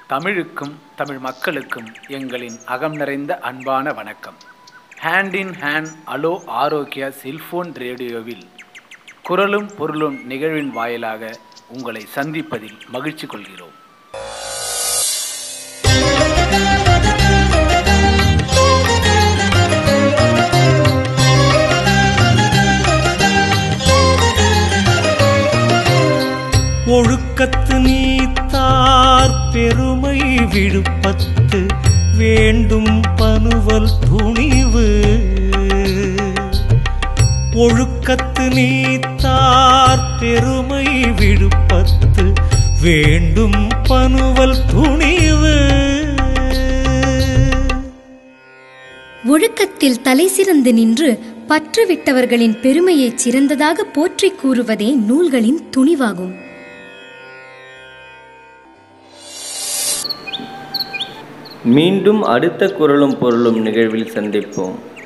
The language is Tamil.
தமிழுக்கும் தமிழ் மக்களுக்கும் எங்களின் அகம் நிறைந்த அன்பான வணக்கம் hand in hand hello Arokia cellphone ரேடியோவில் குரலும் பொருளும் நிகழ்வின் வாயிலாக உங்களை சந்திப்பதில் மகிழ்ச்சி கொள்கிறோம் ஒழுக்கத்து நீத்தார் பெருமை விழுப்பத்து வேண்டும் பனுவல் துணிவு ஒழுக்கத்து நீத்தார் பெருமை விழுப்பத்து வேண்டும் பனுவல் துணிவு ஒழுக்கத்தில் தலை சிறந்து நின்று பற்றுவிட்டவர்களின் பெருமையைச் சிறந்ததாக போற்றிக் கூறுவதே நூல்களின் துணிவாகும் மீண்டும் அடுத்த குரலும் பொருளும் நிகழ்வில் சந்திப்போம்